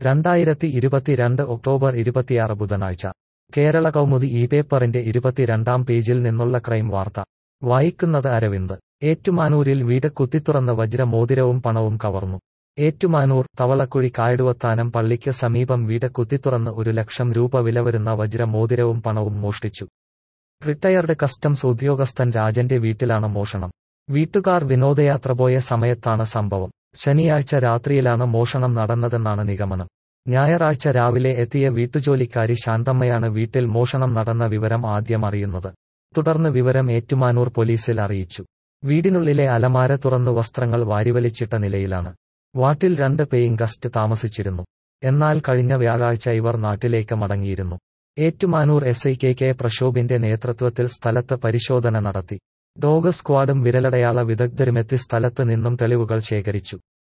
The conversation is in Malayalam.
രണ്ടായിരത്തി ഇരുപത്തിരണ്ട് ഒക്ടോബർ ഇരുപത്തിയാറ് ബുധനാഴ്ച കേരള കൗമുദി ഈ പേപ്പറിന്റെ ഇരുപത്തിരണ്ടാം പേജിൽ നിന്നുള്ള ക്രൈം വാർത്ത വായിക്കുന്നത് അരവിന്ദ് ഏറ്റുമാനൂരിൽ വീട് കുത്തിത്തുറന്ന് വജ്രമോതിരവും പണവും കവർന്നു ഏറ്റുമാനൂർ തവളക്കുഴി കായടുവത്താനം പള്ളിക്ക് സമീപം വീട് കുത്തിത്തുറന്ന് ഒരു ലക്ഷം രൂപ വില വരുന്ന വജ്രമോതിരവും പണവും മോഷ്ടിച്ചു റിട്ടയർഡ് കസ്റ്റംസ് ഉദ്യോഗസ്ഥൻ രാജന്റെ വീട്ടിലാണ് മോഷണം വീട്ടുകാർ വിനോദയാത്ര പോയ സമയത്താണ് സംഭവം ശനിയാഴ്ച രാത്രിയിലാണ് മോഷണം നടന്നതെന്നാണ് നിഗമനം ഞായറാഴ്ച രാവിലെ എത്തിയ വീട്ടുജോലിക്കാരി ശാന്തമ്മയാണ് വീട്ടിൽ മോഷണം നടന്ന വിവരം ആദ്യം അറിയുന്നത് തുടർന്ന് വിവരം ഏറ്റുമാനൂർ പോലീസിൽ അറിയിച്ചു വീടിനുള്ളിലെ അലമാര തുറന്നു വസ്ത്രങ്ങൾ വാരിവലിച്ചിട്ട നിലയിലാണ് വാട്ടിൽ രണ്ട് പേയിങ് ഗസ്റ്റ് താമസിച്ചിരുന്നു എന്നാൽ കഴിഞ്ഞ വ്യാഴാഴ്ച ഇവർ നാട്ടിലേക്ക് മടങ്ങിയിരുന്നു Ettumanoor S I K K പ്രക്ഷോഭിന്റെ നേതൃത്വത്തിൽ സ്ഥലത്ത് പരിശോധന നടത്തി ഡോഗ് സ്ക്വാഡും വിരലടയാള വിദഗ്ധരുമെത്തി സ്ഥലത്ത് നിന്നും തെളിവുകൾ ശേഖരിച്ചു